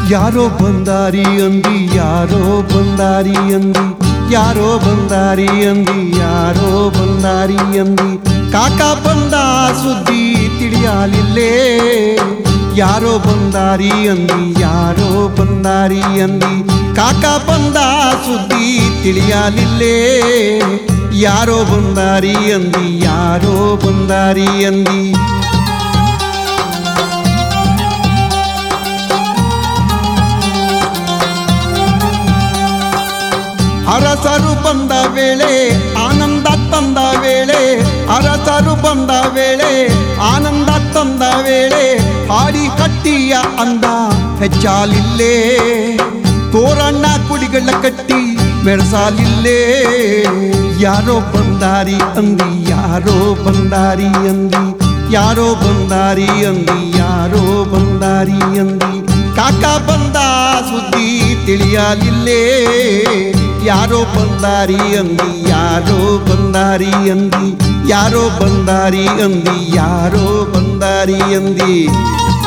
ಯಾರೋ ಬಂದಾರಿ ಅಂದಿ ಯಾರೋ ಬಂದಾರಿ ಅಂದಿ ಯಾರೋ ಬಂದಾರಿ ಅಂದಿ ಯಾರೋ ಬಂದಾರಿ ಅಂದಿ ಕಾಕ ಬಂದ ಸುದ್ದಿ ತಿಳಿಯಲಿಲ್ಲೇ ಯಾರೋ ಬಂದಾರಿ ಅಂದಿ ಯಾರೋ ಬಂದಾರಿ ಅಂದಿ ಕಾಕ ಬಂದ ಸುದ್ದಿ ತಿಳಿಯಲಿಲ್ಲೇ ಯಾರೋ ಬಂದಾರಿ ಅಂದಿ ಯಾರೋ ಬಂದಾರಿ ಅಂದಿ ಅರಸರು ಬಂದ ವೇಳೆ ಆನಂದ ತಂದ ವೇಳೆ ಅರಸರು ಬಂದ ವೇಳೆ ಆನಂದ ತಂದ ವೇಳೆ ಹಾಡಿ ಕಟ್ಟಿಯ ಅಂದ ಹೆಚ್ಚಾಲಿಲ್ಲೇ ತೋರಣ್ಣ ಕುಡಿಗಳ ಕಟ್ಟಿ ಮೆರೆಸಾಲಿಲ್ಲೇ ಯಾರೋ ಬಂದಾರಿ ಅಂದಿ ಯಾರೋ ಬಂದಾರಿ ಅಂದಿ ಯಾರೋ ಬಂದಾರಿ ಅಂದಿ ಯಾರೋ ಬಂದಾರಿ ಅಂದಿ ಕಾಕ ಬಂದ ಸುದ್ದಿ ತಿಳಿಯಲಿಲ್ಲೇ ಯಾರೋ ಬಂದಾರಿ ಅಂದಿ ಯಾರೋ ಬಂದಾರಿ ಅಂದಿ ಯಾರೋ ಬಂದಾರಿ ಅಂದಿ ಯಾರೋ ಬಂದಾರಿ ಅಂದಿ